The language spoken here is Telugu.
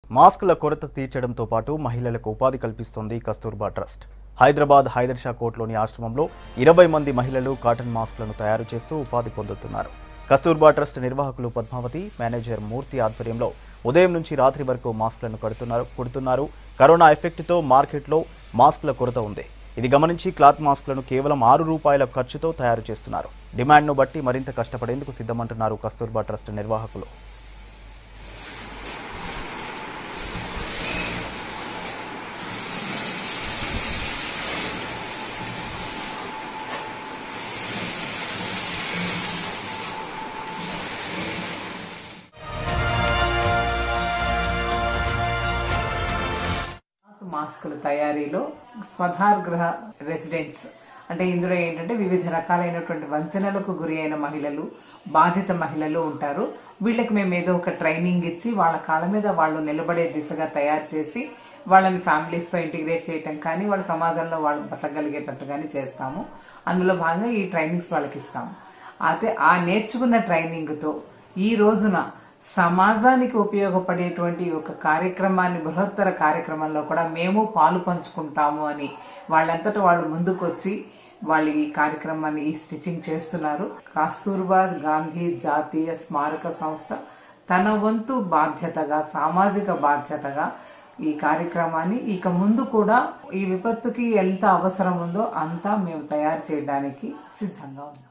మాస్కుల కొరత తీర్చడంతో పాటు మహిళలకు ఉపాధి కల్పిస్తోంది కస్తూర్బా ట్రస్ట్ హైదరాబాద్ హైదర్షా కోట్లోని ఆశ్రమంలో ఇరవై మంది మహిళలు కాటన్ మాస్క్లను తయారు చేస్తూ ఉపాధి పొందుతున్నారు కస్తూర్బా ట్రస్ట్ నిర్వాహకులు పద్మావతి మేనేజర్ మూర్తి ఆధ్వర్యంలో ఉదయం నుంచి రాత్రి వరకు మాస్క్లను కడుతున్నారు కుడుతున్నారు కరోనా ఎఫెక్ట్తో మార్కెట్లో మాస్కుల కొరత ఉంది ఇది గమనించి క్లాత్ మాస్క్లను కేవలం ఆరు రూపాయల ఖర్చుతో తయారు చేస్తున్నారు డిమాండ్ను బట్టి మరింత కష్టపడేందుకు సిద్ధమంటున్నారు కస్తూర్బా ట్రస్ట్ నిర్వాహకులు మాస్కుల తయారీలో స్వధార్ గృహ రెసిడెంట్స్ అంటే ఇందులో ఏంటంటే వివిధ రకాలైనటువంటి వంచనలకు గురి అయిన మహిళలు బాధిత మహిళలు ఉంటారు వీళ్ళకి మేము ఏదో ఒక ట్రైనింగ్ ఇచ్చి వాళ్ళ కాళ్ళ మీద వాళ్ళు నిలబడే దిశగా తయారు చేసి వాళ్ళని ఫ్యామిలీస్తో ఇంటిగ్రేట్ చేయటం కానీ వాళ్ళ సమాజంలో వాళ్ళు బతకగలిగేటట్టు కానీ చేస్తాము అందులో భాగంగా ఈ ట్రైనింగ్స్ వాళ్ళకి ఇస్తాము అయితే ఆ నేర్చుకున్న ట్రైనింగ్తో ఈ రోజున సమాజానికి ఉపయోగపడేటువంటి ఒక కార్యక్రమాన్ని బృహత్తర కార్యక్రమంలో కూడా మేము పాలు పంచుకుంటాము అని వాళ్ళంతటా వాళ్ళు ముందుకొచ్చి వాళ్ళు ఈ కార్యక్రమాన్ని ఈ స్టిచ్చింగ్ చేస్తున్నారు కస్తూర్బా గాంధీ జాతీయ స్మారక సంస్థ తన వంతు బాధ్యతగా సామాజిక బాధ్యతగా ఈ కార్యక్రమాన్ని ఇక ముందు కూడా ఈ విపత్తుకి ఎంత అవసరం ఉందో అంతా మేము తయారు చేయడానికి సిద్ధంగా ఉన్నాం